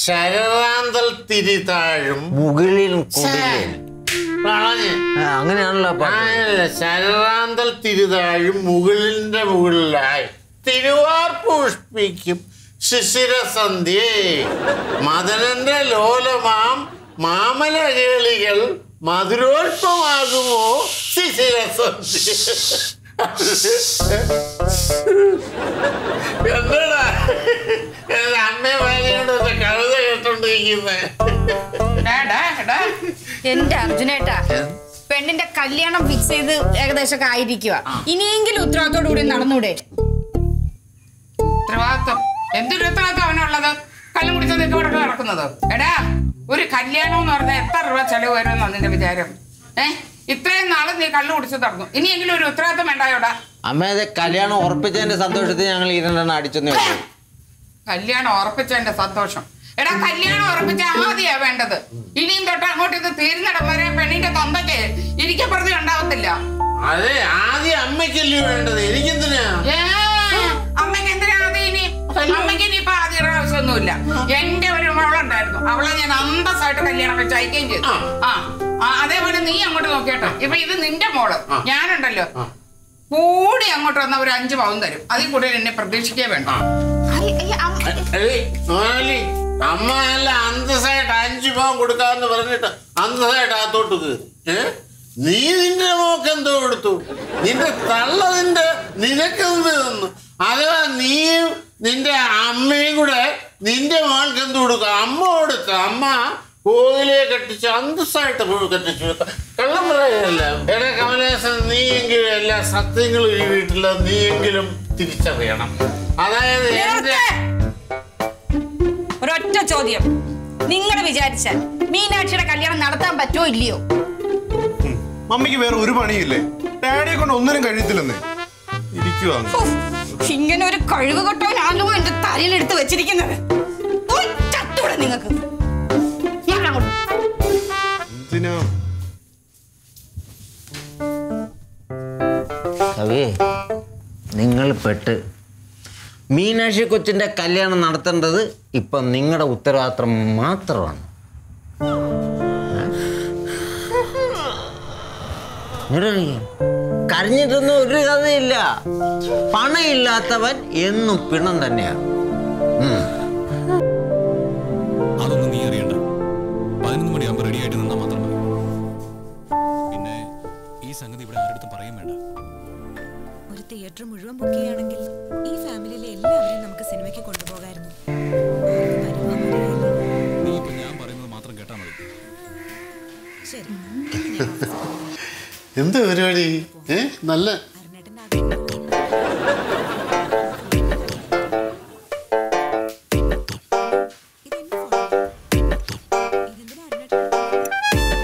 ശരറാന്തൽ തിരിതാഴും മുകളിൽ കുടിലിൽ വളഞ്ഞ് ആ, അങ്ങനെയാണല്ലോ പാട്ട് ആയല്ല, ശരറാന്തൽ തിരിതാഴും മുകളിലിന്റെ മുകളിലായി തിരുവാർ പുഷ്പിക്കും ശിശിരസന്ധ്യേ മദനന്റെ ലോലമാം മാമലകേളികൾ മധുരോൽപമാകുമോ ശിശിരസന്ധ്യ എന്താടാ എന്റെ അമ്മയും ഭാര്യയോട് ഒരു കവിത കേട്ടോണ്ടിരിക്കുന്നേ എടാ, എടാ. എന്റെ അർജുനേട്ടാ പെണ്ണിന്റെ കല്യാണം ഫിക്സ് ചെയ്ത് ഏകദേശം ഒക്കെ ആയിരിക്കുക ഇനിയെങ്കിലും ഉത്തരവാദിത്തോടു കൂടി നടന്നൂടെ ഉത്തരവാദിത്വം എന്തൊരു ഉത്തരവാദിത്വം അവനുള്ളത് കല്ലും കുടിച്ച നിൽക്ക് ഇവിടെ നടക്കുന്നത് എടാ ഒരു കല്യാണം എന്ന് പറഞ്ഞാൽ എത്ര രൂപ ചെലവ് വരുമെന്നാ നിന്റെ വിചാരം ഏ ഇത്രയും നാള് നീ കള്ളു കുടിച്ച് നടന്നു ഇനിയെങ്കിലും ഒരു ഉത്തരവാദിത്വം വേണ്ടായോടാ അമ്മ അത് കല്യാണം ഉറപ്പിച്ചതിന്റെ സന്തോഷത്തിൽ ഞങ്ങൾ ഇരുണ്ടെണ്ണം അടിച്ചെന്നേ ഉള്ളൂ കല്യാണം ഉറപ്പിച്ചതിന്റെ സന്തോഷം എടാ കല്യാണം ഉറപ്പിച്ച ആദ്യാ വേണ്ടത് ഇനിയും തൊട്ട് അങ്ങോട്ട് ഇത് തീരുന്നിടം വരെ പെണ്ണിന്റെ തന്തയ്ക്ക് ഇരിക്കപ്പുറത്ത് ഉണ്ടാവത്തില്ല അതെ ആദ്യം അമ്മയ്ക്കല്ലേ വേണ്ടത് എനിക്കെന്തിനാ ഏ, അമ്മയ്ക്ക് എന്തിനാ ആദ്യം ഇനി അമ്മയ്ക്ക് ഇനിയിപ്പൊ ആദ്യം ആവശ്യമൊന്നുമില്ല എന്റെ ഒരു മോളുണ്ടായിരുന്നു അവളെ ഞാൻ അന്തസ്സായിട്ട് കല്യാണം വെച്ച് അയക്കുകയും ചെയ്തു ആ ആ, അതേപോലെ നീ അങ്ങോട്ട് നോക്കിയോട്ടോ ഇപ്പൊ ഇത് നിന്റെ മോള് ഞാനുണ്ടല്ലോ കൂടി അങ്ങോട്ട് വന്ന ഒരു അഞ്ചു പവൻ തരും അതിൽ കൂടുതൽ എന്നെ പ്രതീക്ഷിക്കേ വേണ്ട എടി, മോനാലി, അമ്മ നല്ല അന്തസ്സായിട്ട് അഞ്ചു പവൻ കൊടുക്കാന്ന് പറഞ്ഞിട്ട് അന്തസ്സായിട്ട് അകത്തോട്ട് കയറി ഏ നീ നിന്റെ മോക്ക് എന്തോ കൊടുത്തു നിന്റെ തള്ള നിന്റെ നിനക്കെന്ത് തന്നു അഥവാ നീയും നിന്റെ അമ്മയും കൂടെ നിന്റെ മോൾക്ക് എന്ത് കൊടുക്കും അമ്മ കൊടുക്ക അമ്മ കോവിലെ കെട്ടിച്ച് അന്തസ്സായിട്ട് പോയി കെട്ടിച്ചു കള്ളം പറയല്ല എടാ കമലേശൻ നീയെങ്കിലും എല്ലാ സത്യങ്ങളും ഈ വീട്ടില് നീയെങ്കിലും തിരിച്ചറിയണം അതായത് എന്റെ ഒരൊറ്റ ചോദ്യം നിങ്ങൾ വിചാരിച്ചാൽ മീനാക്ഷിയുടെ കല്യാണം നടത്താൻ പറ്റുമോ ഇല്ലയോ മമ്മിക്ക് വേറെ ഒരു പണിയില്ലേ ഡാഡിയെ കൊണ്ട് ഒന്നിനും കഴിയത്തില്ലെന്ന് ഇരിക്കുവാ ഉഫ്, ഇങ്ങനെ ഒരു കഴിവ് കെട്ടവനാണല്ലോ എന്റെ തലയിലെടുത്ത് വെച്ചിരിക്കുന്നത് പോയി ചത്തൂടെ നിങ്ങൾക്ക് ഞാൻ അങ്ങോട്ട് എന്തിനാ കവി നിങ്ങൾ പെട്ട് മീനാക്ഷി കൊച്ചിന്റെ കല്യാണം നടത്തേണ്ടത് ഇപ്പം നിങ്ങളുടെ ഉത്തരവാദിത്വം മാത്രമാണ് ഇങ്ങോട്ട് കരഞ്ഞിട്ടൊന്നും ഒരു കഥയില്ല പണമില്ലാത്തവൻ എന്നും പിണം തന്നെയാണ് ഉം. അതൊന്നും നീ അറിയണ്ട പതിനൊന്ന് മണിയാകുമ്പോൾ റെഡി ആയിട്ട് നിന്നാൽ മാത്രം മതി പിന്നെ ഈ സംഗതി ഇവിടെ ആരുടെ പറയും വേണ്ട ഒരു തിയേറ്റർ മുഴുവൻ ബുക്ക് ചെയ്യുകയാണെങ്കിൽ ഈ ഫാമിലിയിലെ എല്ലാവരെയും നമുക്ക് സിനിമയ്ക്ക് കൊണ്ടുപോകായിരുന്നു ആർക്കും വരുവാൻ മടിയില്ല. നീ ഇപ്പൊ ഞാൻ പറയുന്നത് മാത്രം കേട്ടാൽ മതി ശരി ഇനി ഞാൻ ഓഫീസിൽ പോകാം. എന്ത് പരിപാടി ഏ നല്ല അരുണേട്ടൻ്റെ ആഗ്രഹം ഇതെന്റെ ഫോൺ. ഇതെന്തിനാ അരുണേട്ടൻ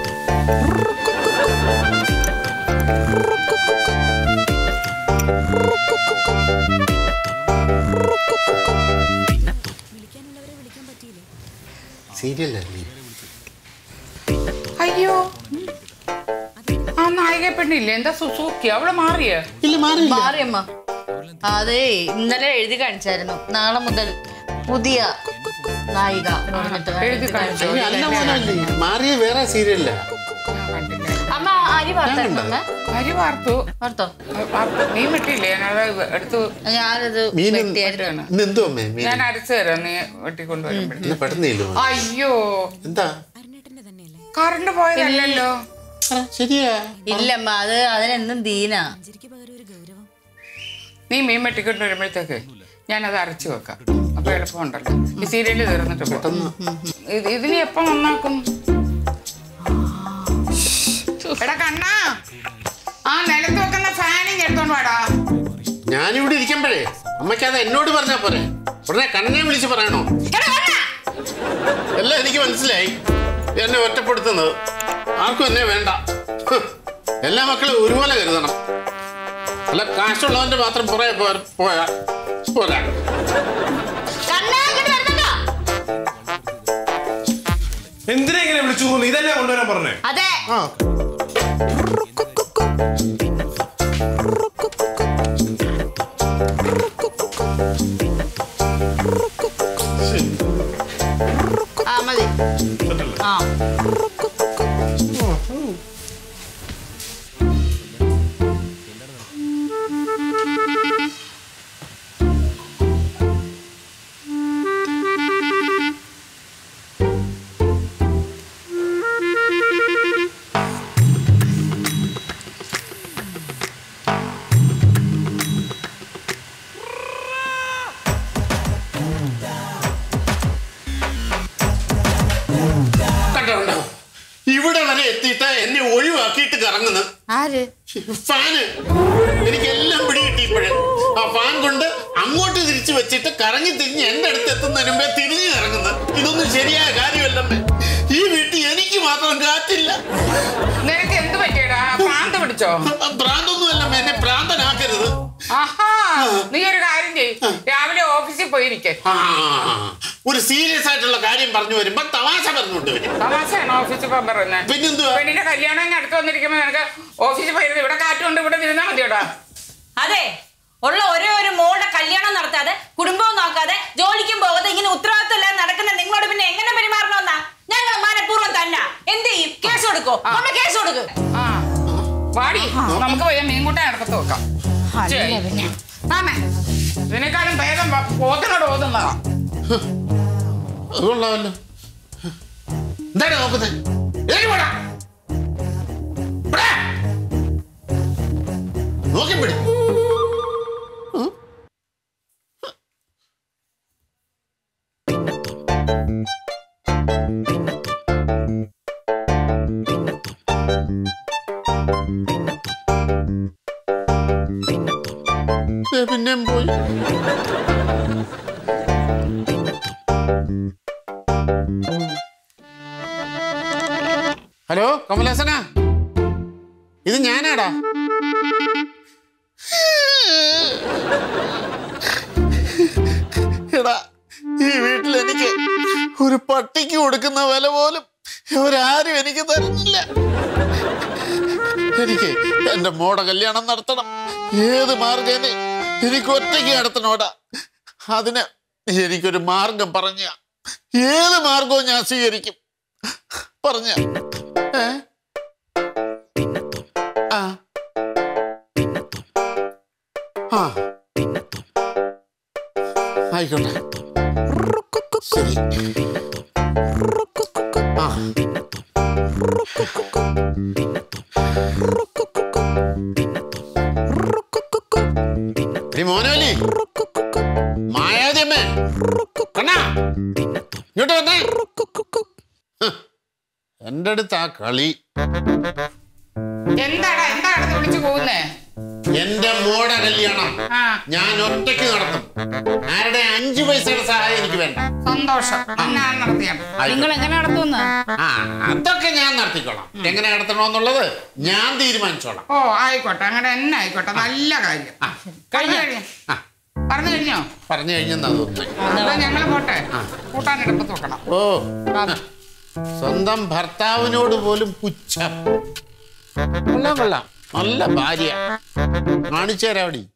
വിളിക്കാനുള്ളവരെ വിളിക്കാൻ പറ്റിയില്ലേ സീരിയലല്ലേ അയ്യോ ആ നായിക പെണ്ണില്ലേ എന്താ സുസൂക്കി അവള് മാറിയ ഇല്ല മാറിയില്ല മാറിയമ്മ അതെ ഇന്നലെ എഴുതി കാണിച്ചായിരുന്നു നാളെ മുതൽ പുതിയ നായിക എന്ന് പറഞ്ഞിട്ട് എഴുതി കാണിച്ചോ? ഇല്ല, അല്ല മോനല്ലേ മാറിയ വേറെ സീരിയല്ല അമ്മ അരി വാർത്തായിരുന്നു അമ്മ അരി വാർത്തു വാർത്തോ വാർത്തു. നീ വെട്ടിയില്ലേ ഞാനത് എടുത്തു ഞാനത് മീൻ വെട്ടിയായിരുന്നു ഇന്ന് എന്തോ അമ്മേ മീൻ ഞാൻ അരച്ചു തരാം നീ വെട്ടിക്കൊണ്ടുവരുമ്പോഴേ ഇന്ന് പെട്ടെന്നില്ലോ അയ്യോ എന്താ അരുണേട്ടൻ്റെ തന്നെയല്ലേ കറണ്ട് പോയതല്ലല്ലോ ആ, ശരിയാ ഇല്ലമ്മ അത് അതിനെന്നും ദീന അഞ്ചരിക്ക് പകരം ഒരു ഗൗരവം നീ മീൻ വെട്ടിക്കൊണ്ട് വരുമ്പോഴത്തേക്ക് ഞാനത് അരച്ചു വെക്കാം അപ്പൊ എളുപ്പമുണ്ടല്ലോ ഈ സീരിയല് തീർന്നിട്ട് പെട്ടെന്ന് ഇതിന് എപ്പോ നന്നാക്കും എടാ കണ്ണാ ആ നിലത്ത് വെക്കുന്ന ഫാനിങ് എടുത്തോണ്ട് വാടാ ഞാനിവിടെ ഇരിക്കുമ്പോഴേ അമ്മയ്ക്ക് അത് എന്നോട് പറഞ്ഞാ പോരെ ഉടനെ കണ്ണനെ വിളിച്ച് പറയണോ എടാ കണ്ണാ എല്ലാം എനിക്ക് മനസ്സിലായി എന്നെ ഒറ്റപ്പെടുത്തുന്നത് ആർക്കും എന്നെ വേണ്ട ഹ്. എല്ലാ മക്കളും ഒരുപോലെ കരുതണം അല്ല കാശുള്ളവന്റെ മാത്രം പുറകെ പോ- പോയാ പോരാ എന്തിനാ ഇങ്ങനെ വിളിച്ചു പോകുന്നു ഇതല്ലേ കൊണ്ടുവരാൻ പറഞ്ഞേ അതെ ആ മതി ആ കണ്ടോ കണ്ടോ ഇവിടെ വരെ എത്തിയിട്ട് എന്നെ ഒഴിവാക്കിയിട്ട് കറങ്ങുന്നത് ആര് ഫാന് എനിക്ക് എല്ലാം പിടി കിട്ടിയപ്പോഴേ ആ ഫാൻ കൊണ്ട് അങ്ങോട്ട് തിരിച്ചു വെച്ചിട്ട് കറങ്ങി തിരിഞ്ഞ് എന്റെ അടുത്ത് എത്തുന്നതിന് മുമ്പേ തിരിഞ്ഞു കറങ്ങുന്നത് ഇതൊന്നും ശരിയായ കാര്യമല്ലമ്മേ ഈ വീട്ടിൽ എനിക്ക് മാത്രം കാറ്റില്ല നിനക്ക് എന്ത് പറ്റിയടാ പ്രാന്ത് പിടിച്ചോ ഭ്രാന്തൊന്നുമല്ലമ്മേ എന്നെ ഭ്രാന്തനാക്കരുത് ആഹാ നീ ഒരു കാര്യം ചെയ് രാവിലെ ഓഫീസിൽ പോയിരിക്കെ ആ, ഒരു സീരിയസ് ആയിട്ടുള്ള കാര്യം പറഞ്ഞു വരുമ്പോ തമാശ പറഞ്ഞുകൊണ്ട് വരും തമാശയാണ് ഓഫീസിൽ പോകാൻ പറയുന്നത് പിന്നെന്തുവാ പെണ്ണിന്റെ കല്യാണം ഇങ്ങ് അടുത്ത് വന്നിരിക്കുമ്പോ നിനക്ക് ഓഫീസിൽ പോയിരുന്ന് ഇവിടെ കാറ്റുകൊണ്ട് ഇവിടെ നിന്നാ മതിയോടാ അതെ ഉള്ള ഒരേ ഒരു മോളുടെ കല്യാണം നടത്താതെ കുടുംബവും നോക്കാതെ ജോലിക്കും പോകാതെ ഇങ്ങനെ ഉത്തരവാദിത്വം ഇല്ലാതെ നടക്കുന്ന നിങ്ങളോട് പിന്നെ എങ്ങനെ പെരുമാറണമെന്നാ ഞങ്ങൾ മനഃപൂർവ്വം തന്നെ എന്ത് ചെയ്യും കേസ് കൊടുക്കോ അമ്മ കേസ് കൊടുക്ക് ആ വാടി നമുക്ക് പോയി മീൻകൂട്ടം അടുപ്പത്ത് വെക്കാം ശരി. ആമേ ഇതിനേക്കാളും ഭേദം പ- പോത്തിനോട് ഓതുന്നതാ അതുകൊള്ളാമല്ലോ എന്താണ് നോക്കുന്നത് ഏയ് പോടാ. പോടാ. നോക്കി പിടി ഉം. ദേ പിന്നെയും പോയി ഹലോ കമലാസന ഇത് ഞാനാടാ എടാ ഈ വീട്ടിൽ എനിക്ക് ഒരു പട്ടിക്ക് കൊടുക്കുന്ന വില പോലും ഇവരാരും എനിക്ക് തരുന്നില്ല എനിക്ക് എന്റെ മോടെ കല്യാണം നടത്തണം ഏത് മാർഗേനെ എനിക്ക് ഒറ്റയ്ക്ക് നടത്തണോടാ അതിന് എനിക്കൊരു മാർഗം പറഞ്ഞ ഏത് മാർഗവും ഞാൻ സ്വീകരിക്കും പറഞ്ഞ ഏ ആ ആ ആയിക്കോട്ടെ ശരി ആ എടി മോനോലി മായാതിയമ്മേ കണ്ണാ ഇങ്ങോട്ട് വന്നേ ഹ്, എന്റെ അടുത്ത് ആ കളി എന്താടാ എന്താ അടുത്ത് വിളിച്ചു പോകുന്നേ എന്റെ മോടെ കല്യാണം ആ ഞാൻ ഒറ്റയ്ക്ക് നടത്തും ആരുടെ അഞ്ചു പൈസയുടെ സഹായം എനിക്ക് വേണ്ട സന്തോഷം ഞാൻ നടത്തിയാണ് ആയിക്കോട്ടെ. നിങ്ങൾ എങ്ങനെ നടത്തുന്ന ആ അതൊക്കെ ഞാൻ നടത്തിക്കോളാം എങ്ങനെ നടത്തണമെന്നുള്ളത് ഞാൻ തീരുമാനിച്ചോളാം ഓ ആയിക്കോട്ടെ അങ്ങനെ തന്നെ ആയിക്കോട്ടെ നല്ല കാര്യം കഴിഞ്ഞു കഴിഞ്ഞു ആ പറഞ്ഞു കഴിഞ്ഞോ പറഞ്ഞു കഴിഞ്ഞെന്നാ തോന്നുന്നു എന്നാ ഞങ്ങൾ പോട്ടെ കൂട്ടാനെടുപ്പത്ത് വെക്കണം ഓ സ്വന്തം ഭർത്താവിനോട് പോലും പുച്ഛം കൊള്ളാം കൊള്ളാം നല്ല ഭാര്യ കാണിച്ചു തരാവടി